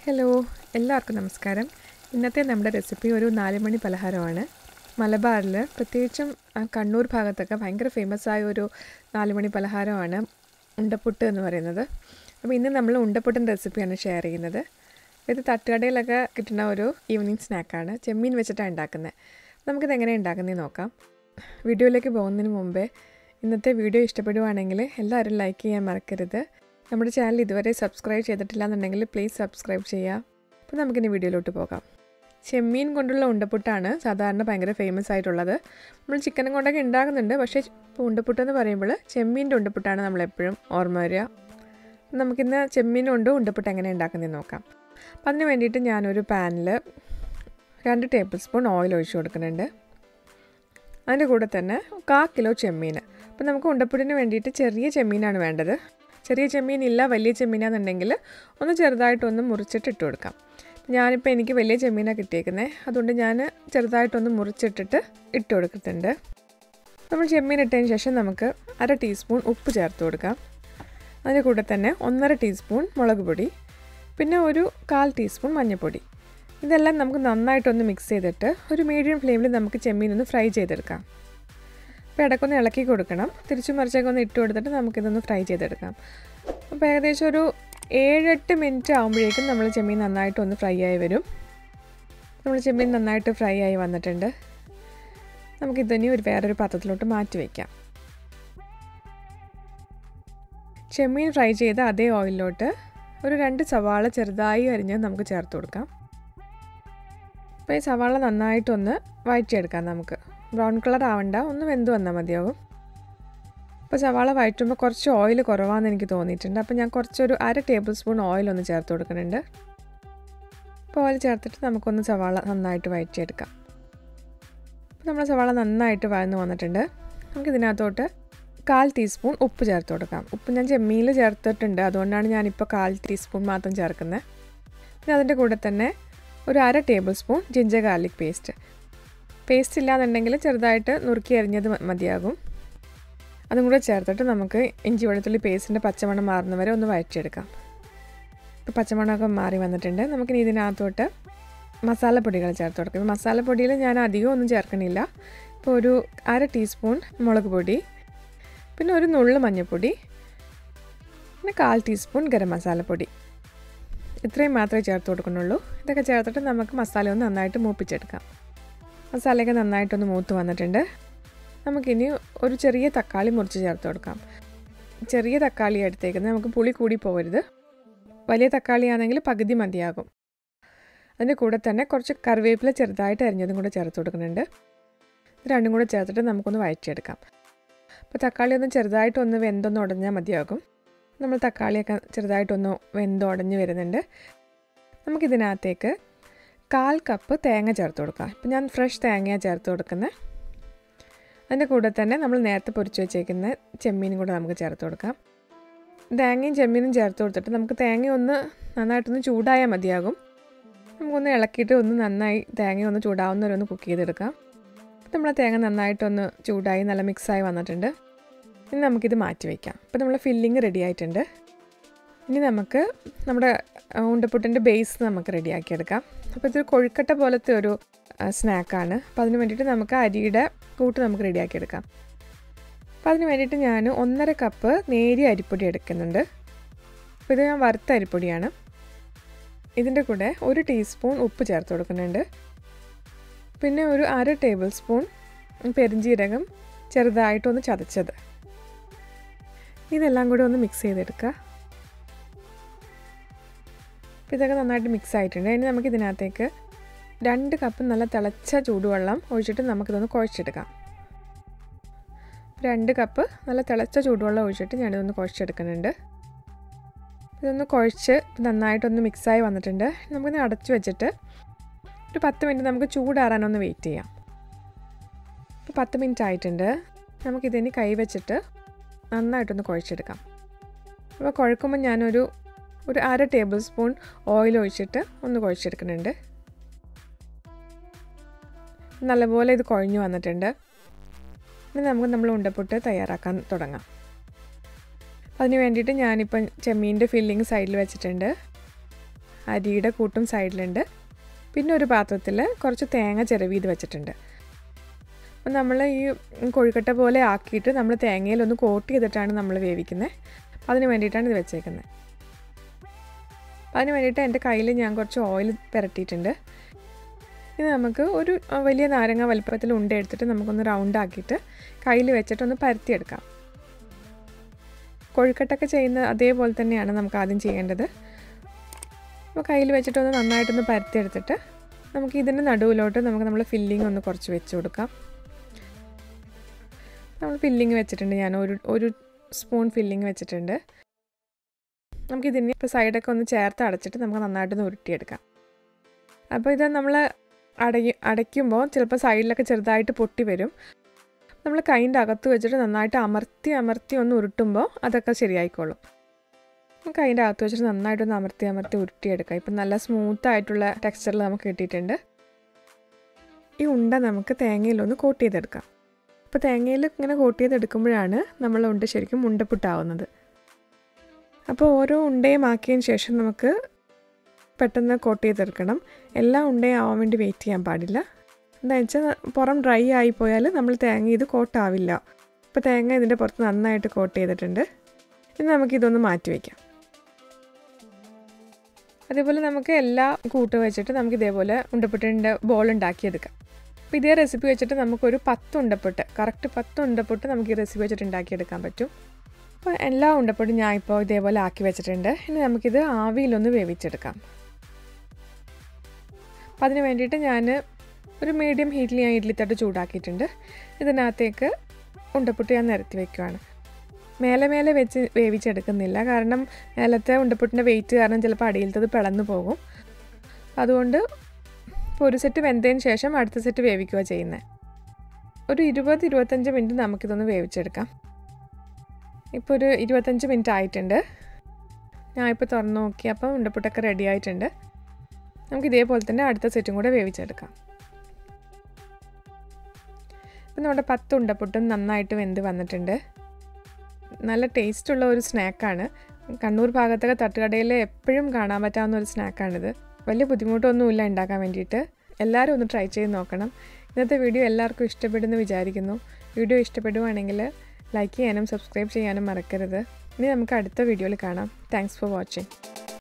hello എല്ലാവർക്കും നമസ്കാരം ഇന്നത്തെ നമ്മുടെ റെസിപ്പി ഒരു നാല് മണി പലഹാരമാണ് മലബാറിൽ പ്രത്യേകിച്ചും ആ, കണ്ണൂർ ഭാഗത്തൊക്കെ ഭയങ്കര ഫേമസ് ആയ ഒരു നാല് മണി പലഹാരമാണ് ഉണ്ടപ്പുട്ട് എന്ന് പറയുന്നത് അപ്പോൾ ഇന്ന് നമ്മൾ ഉണ്ടപ്പുട്ടിൻ്റെ റെസിപ്പിയാണ് ഷെയർ ചെയ്യുന്നത് ഇത് തട്ടുകടയിലൊക്കെ കിട്ടുന്ന ഒരു ഈവനിങ് സ്നാക്കാണ് ചെമ്മീൻ വെച്ചിട്ടാണ് ഉണ്ടാക്കുന്നത് നമുക്കിത് എങ്ങനെ ഉണ്ടാക്കുന്നതെന്ന് നോക്കാം വീഡിയോയിലേക്ക് പോകുന്നതിന് മുമ്പേ ഇന്നത്തെ വീഡിയോ ഇഷ്ടപ്പെടുവാണെങ്കിൽ എല്ലാവരും ലൈക്ക് ചെയ്യാൻ മറക്കരുത് നമ്മുടെ ചാനൽ ഇതുവരെ സബ്സ്ക്രൈബ് ചെയ്തിട്ടില്ല എന്നുണ്ടെങ്കിൽ പ്ലീസ് സബ്സ്ക്രൈബ് ചെയ്യുക അപ്പോൾ നമുക്കിനി വീഡിയോയിലോട്ട് പോകാം ചെമ്മീൻ കൊണ്ടുള്ള ഉണ്ടപ്പുട്ടാണ് സാധാരണ ഭയങ്കര ഫേമസ് ആയിട്ടുള്ളത് നമ്മൾ ചിക്കനും കൊണ്ടൊക്കെ ഉണ്ടാക്കുന്നുണ്ട് പക്ഷേ ഇപ്പോൾ ഉണ്ടപ്പുട്ട് എന്ന് പറയുമ്പോൾ ചെമ്മീൻ്റെ ഉണ്ടപ്പുട്ടാണ് നമ്മളെപ്പോഴും ഓർമ്മ വരിക നമുക്കിന്ന് ചെമ്മീൻ കൊണ്ട് ഉണ്ടപ്പുട്ട് എങ്ങനെ ഉണ്ടാക്കുന്നതെന്ന് നോക്കാം അപ്പം അതിന് വേണ്ടിയിട്ട് ഞാനൊരു പാനിൽ രണ്ട് ടേബിൾ സ്പൂൺ ഓയിൽ ഒഴിച്ച് കൊടുക്കുന്നുണ്ട് അതിൻ്റെ കൂടെ തന്നെ കാ കിലോ ചെമ്മീൻ അപ്പം നമുക്ക് ഉണ്ടപ്പുട്ടിന് വേണ്ടിയിട്ട് ചെറിയ ചെമ്മീനാണ് വേണ്ടത് ചെറിയ ചെമ്മീൻ ഇല്ല വലിയ ചെമ്മീനാണെന്നുണ്ടെങ്കിൽ ഒന്ന് ചെറുതായിട്ടൊന്ന് മുറിച്ചിട്ട് ഇട്ട് കൊടുക്കാം ഞാനിപ്പോൾ എനിക്ക് വലിയ ചെമ്മീനാണ് കിട്ടിയേക്കുന്നത് അതുകൊണ്ട് ഞാൻ ചെറുതായിട്ടൊന്ന് മുറിച്ചിട്ടിട്ട് ഇട്ട് കൊടുക്കുന്നുണ്ട് നമ്മൾ ചെമ്മീൻ ഇട്ടതിന് ശേഷം നമുക്ക് അര ടീസ്പൂൺ ഉപ്പ് ചേർത്ത് കൊടുക്കാം അതിൻ്റെ കൂടെ തന്നെ ഒന്നര ടീസ്പൂൺ മുളക് പൊടി പിന്നെ ഒരു കാൽ ടീസ്പൂൺ മഞ്ഞൾപ്പൊടി ഇതെല്ലാം നമുക്ക് നന്നായിട്ടൊന്ന് മിക്സ് ചെയ്തിട്ട് ഒരു മീഡിയം ഫ്ലെയിമിൽ നമുക്ക് ചെമ്മീൻ ഒന്ന് ഫ്രൈ ചെയ്തെടുക്കാം അപ്പോൾ ഇടയ്ക്കൊന്ന് ഇളക്കി കൊടുക്കണം തിരിച്ചു മറിച്ചൊക്കെ ഒന്ന് ഇട്ട് കൊടുത്തിട്ട് നമുക്കിതൊന്ന് ഫ്രൈ ചെയ്തെടുക്കാം അപ്പോൾ ഏകദേശം ഒരു ഏഴെട്ട് മിനിറ്റ് ആകുമ്പോഴേക്കും നമ്മൾ ചെമ്മീൻ നന്നായിട്ടൊന്ന് ഫ്രൈ ആയി വരും നമ്മൾ ചെമ്മീൻ നന്നായിട്ട് ഫ്രൈ ആയി വന്നിട്ടുണ്ട് നമുക്കിതിനി ഒരു വേറൊരു പാത്രത്തിലോട്ട് മാറ്റി വയ്ക്കാം ചെമ്മീൻ ഫ്രൈ ചെയ്ത അതേ ഓയിലിലോട്ട് ഒരു രണ്ട് സവാള ചെറുതായി അരിഞ്ഞ് നമുക്ക് ചേർത്ത് കൊടുക്കാം അപ്പോൾ ഈ സവാള നന്നായിട്ടൊന്ന് വഴറ്റിയെടുക്കാം നമുക്ക് ബ്രൗൺ കളർ ആവണ്ട ഒന്ന് വെന്ത് വന്നാൽ മതിയാവും അപ്പോൾ സവാള വഴറ്റുമ്പോൾ കുറച്ച് ഓയിൽ കുറവാണെന്ന് എനിക്ക് തോന്നിയിട്ടുണ്ട് അപ്പോൾ ഞാൻ കുറച്ചൊരു അര ടേബിൾ സ്പൂൺ ഓയിൽ ഒന്ന് ചേർത്ത് കൊടുക്കുന്നുണ്ട് അപ്പോൾ ഓയിൽ ചേർത്തിട്ട് നമുക്കൊന്ന് സവാള നന്നായിട്ട് വഴറ്റിയെടുക്കാം അപ്പോൾ നമ്മൾ സവാള നന്നായിട്ട് വഴന്ന് വന്നിട്ടുണ്ട് നമുക്കിതിനകത്തോട്ട് കാൽ ടീസ്പൂൺ ഉപ്പ് ചേർത്ത് കൊടുക്കാം ഉപ്പ് ഞാൻ ചെമ്മീനിൽ ചേർത്തിട്ടുണ്ട് അതുകൊണ്ടാണ് ഞാനിപ്പോൾ കാൽ ടീസ്പൂൺ മാത്രം ചേർക്കുന്നത് പിന്നെ അതിൻ്റെ കൂടെ തന്നെ ഒരു അര table spoon ginger garlic paste paste ഇല്ലാന്നുണ്ടെങ്കിൽ ചെറുതായിട്ട് നുറുക്കി അരിഞ്ഞത് മതിയാകും അതും കൂടെ ചേർത്തിട്ട് നമുക്ക് ഇഞ്ചി വെളുത്തുള്ളി പേസ്റ്റിൻ്റെ പച്ചമണം മാറുന്നവരെ ഒന്ന് വഴറ്റിയെടുക്കാം ഇപ്പോൾ പച്ചമണമൊക്കെ മാറി വന്നിട്ടുണ്ട് നമുക്കിനി ഇതിനകത്തോട്ട് മസാലപ്പൊടികൾ ചേർത്ത് കൊടുക്കാം മസാലപ്പൊടിയിൽ ഞാൻ അധികം ഒന്നും ചേർക്കണില്ല ഇപ്പോൾ ഒരു അര ടീസ്പൂൺ മുളക് പൊടി പിന്നെ ഒരു നുള്ളു മഞ്ഞൾപ്പൊടി പിന്നെ കാൽ ടീസ്പൂൺ ഗരം മസാലപ്പൊടി ഇത്രയും മാത്രമേ ചേർത്ത് കൊടുക്കുന്നുള്ളൂ ഇതൊക്കെ ചേർത്തിട്ട് നമുക്ക് മസാല ഒന്ന് നന്നായിട്ട് മൂപ്പിച്ചെടുക്കാം മസാലയൊക്കെ നന്നായിട്ടൊന്ന് മൂത്ത് വന്നിട്ടുണ്ട് നമുക്കിനി ഒരു ചെറിയ തക്കാളി മുറിച്ച് ചേർത്ത് കൊടുക്കാം ചെറിയ തക്കാളി എടുത്തേക്കുന്നത് നമുക്ക് പുളി കൂടി പോകരുത് വലിയ തക്കാളി ആണെങ്കിൽ പകുതി മതിയാകും അതിൻ്റെ കൂടെ തന്നെ കുറച്ച് കറിവേപ്പില ചെറുതായിട്ട് അരിഞ്ഞതും കൂടെ ചേർത്ത് കൊടുക്കുന്നുണ്ട് ഇത് രണ്ടും കൂടെ ചേർത്തിട്ട് നമുക്കൊന്ന് വഴറ്റിയെടുക്കാം അപ്പോൾ തക്കാളി ഒന്ന് ചെറുതായിട്ടൊന്ന് വെന്തൊന്ന് ഉടഞ്ഞാൽ മതിയാകും നമ്മൾ തക്കാളിയൊക്കെ ചെറുതായിട്ടൊന്ന് വെന്തുടഞ്ഞ് വരുന്നുണ്ട് നമുക്കിതിനകത്തേക്ക് കാൽ കപ്പ് തേങ്ങ ചേർത്ത് കൊടുക്കാം ഇപ്പം ഞാൻ ഫ്രഷ് തേങ്ങയാണ് ചേർത്ത് കൊടുക്കുന്നത് അതിൻ്റെ കൂടെ തന്നെ നമ്മൾ നേരത്തെ പൊരിച്ച് വെച്ചേക്കുന്ന ചെമ്മീനും കൂടെ നമുക്ക് ചേർത്ത് കൊടുക്കാം തേങ്ങയും ചെമ്മീനും ചേർത്ത് കൊടുത്തിട്ട് നമുക്ക് തേങ്ങ ഒന്ന് നന്നായിട്ടൊന്ന് ചൂടായാൽ മതിയാകും നമുക്കൊന്ന് ഇളക്കിയിട്ട് ഒന്ന് നന്നായി തേങ്ങ ഒന്ന് ചൂടാവുന്നവരെ ഒന്ന് കുക്ക് ചെയ്തെടുക്കാം നമ്മൾ തേങ്ങ നന്നായിട്ടൊന്ന് ചൂടായി നല്ല മിക്സായി വന്നിട്ടുണ്ട് ഇനി നമുക്കിത് മാറ്റി വയ്ക്കാം അപ്പോൾ നമ്മൾ ഫില്ലിങ് റെഡി ആയിട്ടുണ്ട് ഇനി നമുക്ക് നമ്മുടെ ഉണ്ടപ്പുട്ടിൻ്റെ ബേസ് നമുക്ക് റെഡിയാക്കിയെടുക്കാം അപ്പോൾ ഇതൊരു കൊഴുക്കട്ട പോലത്തെ ഒരു സ്നാക്കാണ് അപ്പോൾ അതിന് വേണ്ടിയിട്ട് നമുക്ക് അരിയുടെ കൂട്ട് നമുക്ക് റെഡിയാക്കിയെടുക്കാം അപ്പോൾ അതിന് വേണ്ടിയിട്ട് ഞാൻ ഒന്നര കപ്പ് നേരിയ അരിപ്പൊടി എടുക്കുന്നുണ്ട് അപ്പോൾ ഇത് ഞാൻ വറുത്ത അരിപ്പൊടിയാണ് ഇതിൻ്റെ കൂടെ ഒരു ടീസ്പൂൺ ഉപ്പ് ചേർത്ത് കൊടുക്കുന്നുണ്ട് പിന്നെ ഒരു അര ടേബിൾ സ്പൂൺ പെരിഞ്ജീരകം ചെറുതായിട്ടൊന്ന് ചതച്ചത് ഇതെല്ലാം കൂടി ഒന്ന് മിക്സ് ചെയ്തെടുക്കുക അപ്പോൾ ഇതൊക്കെ നന്നായിട്ട് മിക്സ് ആയിട്ടുണ്ട് ഇനി നമുക്ക് ഇതിനകത്തേക്ക് രണ്ട് കപ്പ് നല്ല തിളച്ച ചൂടുവെള്ളം ഒഴിച്ചിട്ട് നമുക്കിതൊന്ന് കുഴച്ചെടുക്കാം രണ്ട് കപ്പ് നല്ല തിളച്ച ചൂടുവെള്ളം ഒഴിച്ചിട്ട് ഞാനിതൊന്ന് കുഴച്ചെടുക്കുന്നുണ്ട് ഇതൊന്ന് കുഴച്ച് നന്നായിട്ടൊന്ന് മിക്സായി വന്നിട്ടുണ്ട് നമുക്കിത് അടച്ചു വെച്ചിട്ട് ഒരു പത്ത് മിനിറ്റ് നമുക്ക് ചൂടാറാനൊന്ന് വെയിറ്റ് ചെയ്യാം ഇപ്പോൾ പത്ത് മിനിറ്റ് ആയിട്ടുണ്ട് നമുക്കിതിനി കൈ വെച്ചിട്ട് നന്നായിട്ടൊന്ന് കുഴച്ചെടുക്കാം അപ്പോൾ കുഴക്കുമ്പോൾ ഞാനൊരു ഒരു അര ടേബിൾ സ്പൂൺ ഓയിൽ ഒഴിച്ചിട്ട് ഒന്ന് കുഴച്ചെടുക്കുന്നുണ്ട് നല്ലപോലെ ഇത് കുഴഞ്ഞു വന്നിട്ടുണ്ട് ഇനി നമുക്ക് നമ്മൾ ഉണ്ടപ്പുട്ട് തയ്യാറാക്കാൻ തുടങ്ങാം അതിന് വേണ്ടിയിട്ട് ഞാനിപ്പം ചെമ്മീൻ്റെ ഫില്ലിങ് സൈഡിൽ വെച്ചിട്ടുണ്ട് അരിയുടെ കൂട്ടും സൈഡിലുണ്ട് പിന്നെ ഒരു പാത്രത്തിൽ കുറച്ച് തേങ്ങ ചിരവീത് വെച്ചിട്ടുണ്ട് അപ്പം നമ്മൾ ഈ കൊഴുക്കട്ട പോലെ ആക്കിയിട്ട് നമ്മൾ തേങ്ങയിലൊന്ന് കോട്ട് ചെയ്തിട്ടാണ് നമ്മൾ വേവിക്കുന്നത് അതിന് വേണ്ടിയിട്ടാണ് ഇത് വെച്ചേക്കുന്നത് അതിന് വേണ്ടിയിട്ട് എൻ്റെ കയ്യിൽ ഞാൻ കുറച്ച് ഓയിൽ പുരട്ടിയിട്ടുണ്ട് ഇത് നമുക്ക് ഒരു വലിയ നാരങ്ങ വലുപ്പത്തിൽ ഉണ്ട എടുത്തിട്ട് നമുക്കൊന്ന് റൗണ്ട് ആക്കിയിട്ട് കയ്യിൽ വെച്ചിട്ടൊന്ന് പരത്തിയെടുക്കാം കൊഴുക്കട്ടൊക്കെ ചെയ്യുന്ന അതേപോലെ തന്നെയാണ് നമുക്ക് ആദ്യം ചെയ്യേണ്ടത് അപ്പോൾ കയ്യിൽ വെച്ചിട്ടൊന്ന് നന്നായിട്ടൊന്ന് പരത്തിയെടുത്തിട്ട് നമുക്ക് ഇതിൻ്റെ നടുവിലോട്ട് നമുക്ക് നമ്മൾ ഫില്ലിംഗ് ഒന്ന് കുറച്ച് വെച്ച് കൊടുക്കാം നമ്മൾ ഫില്ലിങ് വെച്ചിട്ടുണ്ട് ഞാൻ ഒരു ഒരു സ്പൂൺ ഫില്ലിങ് വെച്ചിട്ടുണ്ട് നമുക്കിതിന് ഇപ്പോൾ സൈഡൊക്കെ ഒന്ന് ചേർത്ത് അടച്ചിട്ട് നമുക്ക് നന്നായിട്ടൊന്ന് ഉരുട്ടിയെടുക്കാം അപ്പോൾ ഇത് നമ്മൾ അടയി അടയ്ക്കുമ്പോൾ ചിലപ്പോൾ സൈഡിലൊക്കെ ചെറുതായിട്ട് പൊട്ടി വരും നമ്മൾ കൈൻ്റെ അകത്ത് വെച്ചിട്ട് നന്നായിട്ട് അമർത്തി അമർത്തി ഒന്ന് ഉരുട്ടുമ്പോൾ അതൊക്കെ ശരിയായിക്കോളും കൈൻ്റെ അകത്ത് വെച്ചിട്ട് നന്നായിട്ടൊന്ന് അമർത്തി അമർത്തി ഉരുട്ടിയെടുക്കാം ഇപ്പം നല്ല സ്മൂത്ത് ആയിട്ടുള്ള ടെക്സ്ചറിൽ നമുക്ക് കിട്ടിയിട്ടുണ്ട് ഈ ഉണ്ട നമുക്ക് തേങ്ങയിലൊന്ന് കോട്ട് ചെയ്തെടുക്കാം അപ്പോൾ തേങ്ങയിൽ ഇങ്ങനെ കോട്ട് ചെയ്തെടുക്കുമ്പോഴാണ് നമ്മൾ ഉണ്ട ശരിക്കും ഉണ്ടപ്പുട്ടാവുന്നത് അപ്പോൾ ഓരോ ഉണ്ടയും ആക്കിയതിന് ശേഷം നമുക്ക് പെട്ടെന്ന് കോട്ട് ചെയ്തെടുക്കണം എല്ലാ ഉണ്ടയും ആവാൻ വേണ്ടി വെയിറ്റ് ചെയ്യാൻ പാടില്ല എന്താ വെച്ചാൽ പുറം ഡ്രൈ ആയി പോയാൽ നമ്മൾ തേങ്ങ ഇത് കോട്ടാവില്ല അപ്പോൾ തേങ്ങ ഇതിൻ്റെ പുറത്ത് നന്നായിട്ട് കോട്ട് ചെയ്തിട്ടുണ്ട് ഇനി നമുക്കിതൊന്ന് മാറ്റി വയ്ക്കാം അതേപോലെ നമുക്ക് എല്ലാ കൂട്ട് വെച്ചിട്ട് നമുക്ക് ഇതേപോലെ ഉണ്ടപ്പെട്ടിൻ്റെ ബോൾ ഉണ്ടാക്കിയെടുക്കാം അപ്പോൾ ഇതേ റെസിപ്പി വെച്ചിട്ട് നമുക്കൊരു പത്ത് ഉണ്ടപ്പെട്ട് കറക്റ്റ് പത്ത് ഉണ്ടപ്പെട്ട് നമുക്ക് ഈ റെസിപ്പി വെച്ചിട്ട് ഉണ്ടാക്കിയെടുക്കാൻ പറ്റും അപ്പോൾ എല്ലാ ഉണ്ടപ്പൊട്ടും ഞാൻ ഇപ്പോൾ ഇതേപോലെ ആക്കി വെച്ചിട്ടുണ്ട് ഇനി നമുക്കിത് ആവിയിലൊന്ന് വേവിച്ചെടുക്കാം അപ്പോൾ അതിന് വേണ്ടിയിട്ട് ഞാൻ ഒരു മീഡിയം ഹീറ്റിൽ ഞാൻ ഇഡ്ലിത്തട്ട് ചൂടാക്കിയിട്ടുണ്ട് ഇതിനകത്തേക്ക് ഉണ്ടപ്പൊട്ട് ഞാൻ നിരത്തി വെക്കുവാണ് മേലെ മേലെ വെച്ച് വേവിച്ചെടുക്കുന്നില്ല കാരണം മേലത്തെ ഉണ്ടപ്പൊട്ടിൻ്റെ വെയിറ്റ് കാരണം ചിലപ്പോൾ അടിയിലത്തത് പിളന്നു പോകും അതുകൊണ്ട് ഇപ്പോൾ ഒരു സെറ്റ് വെന്തതിന് ശേഷം അടുത്ത സെറ്റ് വേവിക്കുക ചെയ്യുന്നത് ഒരു ഇരുപത് ഇരുപത്തഞ്ച് മിനിറ്റ് നമുക്കിതൊന്ന് വേവിച്ചെടുക്കാം ഇപ്പോൾ ഒരു ഇരുപത്തഞ്ച് മിനിറ്റ് ആയിട്ടുണ്ട് ഞാൻ ഇപ്പോൾ തുറന്ന് നോക്കി അപ്പം ഉണ്ടപ്പൊട്ടൊക്കെ റെഡി ആയിട്ടുണ്ട് നമുക്ക് ഇതേപോലെ തന്നെ അടുത്ത സെറ്റും കൂടെ വേവിച്ചെടുക്കാം ഇപ്പം നമ്മുടെ പത്ത് ഉണ്ടപ്പൊട്ടും നന്നായിട്ട് വെന്ത് വന്നിട്ടുണ്ട് നല്ല ടേസ്റ്റുള്ള ഒരു സ്നാക്കാണ് കണ്ണൂർ ഭാഗത്തൊക്കെ തട്ടുകടയിൽ എപ്പോഴും കാണാൻ പറ്റാവുന്ന ഒരു സ്നാക്കാണിത് വലിയ ബുദ്ധിമുട്ടൊന്നുമില്ല ഉണ്ടാക്കാൻ വേണ്ടിയിട്ട് എല്ലാവരും ഒന്ന് ട്രൈ ചെയ്ത് നോക്കണം ഇന്നത്തെ വീഡിയോ എല്ലാവർക്കും ഇഷ്ടപ്പെടുമെന്ന് വിചാരിക്കുന്നു വീഡിയോ ഇഷ്ടപ്പെടുവാണെങ്കിൽ ലൈക്ക് ചെയ്യാനും സബ്സ്ക്രൈബ് ചെയ്യാനും മറക്കരുത് ഇനി നമുക്ക് അടുത്ത വീഡിയോയിൽ കാണാം താങ്ക്സ് ഫോർ വാച്ചിങ്